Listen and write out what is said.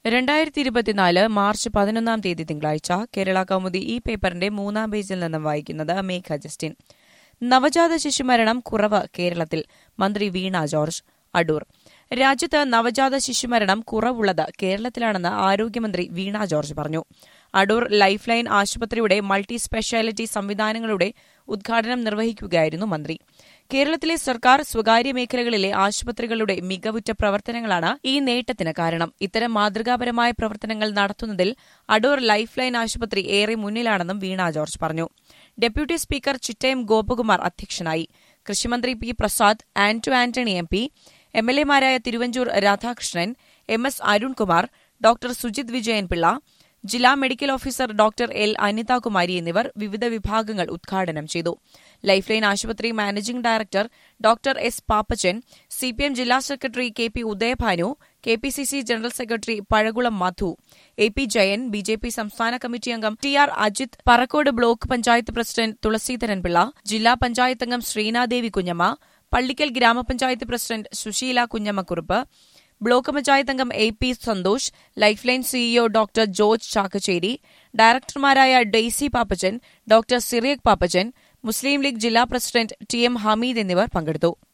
രണ്ടായിരത്തി ഇരുപത്തിനാല് മാർച്ച് പതിനൊന്നാം തീയതി തിങ്കളാഴ്ച കേരള കൗമുദി ഈ പേപ്പറിന്റെ മൂന്നാം പേജിൽ നിന്നും വായിക്കുന്നത് മേഘ ജസ്റ്റിൻ നവജാത ശിശുമരണം കുറവ് കേരളത്തിൽ മന്ത്രി വീണ ജോർജ് അടൂർ രാജ്യത്ത് നവജാത ശിശുമരണം കുറവുള്ളത് കേരളത്തിലാണെന്ന് ആരോഗ്യമന്ത്രി വീണ ജോർജ് പറഞ്ഞു അടൂർ ലൈഫ് ലൈൻ ആശുപത്രിയുടെ മൾട്ടി സ്പെഷ്യാലിറ്റി സംവിധാനങ്ങളുടെ ഉദ്ഘാടനം നിർവഹിക്കുകയായിരുന്നു മന്ത്രി കേരളത്തിലെ സർക്കാർ സ്വകാര്യ മേഖലകളിലെ ആശുപത്രികളുടെ മികവുറ്റ പ്രവർത്തനങ്ങളാണ് ഈ നേട്ടത്തിന് കാരണം ഇത്തരം മാതൃകാപരമായ പ്രവർത്തനങ്ങൾ നടത്തുന്നതിൽ അടൂർ ലൈഫ് ലൈൻ ആശുപത്രി ഏറെ മുന്നിലാണെന്നും വീണ ജോർജ് പറഞ്ഞു ഡെപ്യൂട്ടി സ്പീക്കർ ചിറ്റയം ഗോപകുമാർ അധ്യക്ഷനായി കൃഷിമന്ത്രി P Prasad Anto Antony M P M L എമാരായ Thiruvanchoor Radhakrishnan M S Arunkumar doctor Sujith Vijayanpillai ജില്ലാ medical officer doctor L Anithakumari എന്നിവർ വിവിധ വിഭാഗങ്ങൾ ഉദ്ഘാടനം ചെയ്തു ലൈഫ് ലൈൻ ആശുപത്രി managing director doctor S Pappachan CPM ജില്ലാ secretary K P Udayabhanu K P C C general secretary Pazhakulam Madhu A P Jayan B J P സംസ്ഥാന കമ്മിറ്റി അംഗം T R Ajith Parakkode block panchayat president Thulaseedharanpillai ജില്ലാ പഞ്ചായത്ത് അംഗം ശ്രീനാദേവി കുഞ്ഞമ്മ പള്ളിക്കൽ ഗ്രാമപഞ്ചായത്ത് പ്രസിഡന്റ് സുശീല കുഞ്ഞമ്മക്കുറുപ്പ് ബ്ലോക്ക് പഞ്ചായത്ത് അംഗം A P Santhosh Life Line CEO doctor George Chakkachery ഡയറക്ടർമാരായ Daisy Pappachan doctor Cyriac Pappachan Muslim League ജില്ലാ പ്രസിഡന്റ് ടി എം ഹമീദ് എന്നിവർ പങ്കെടുത്തു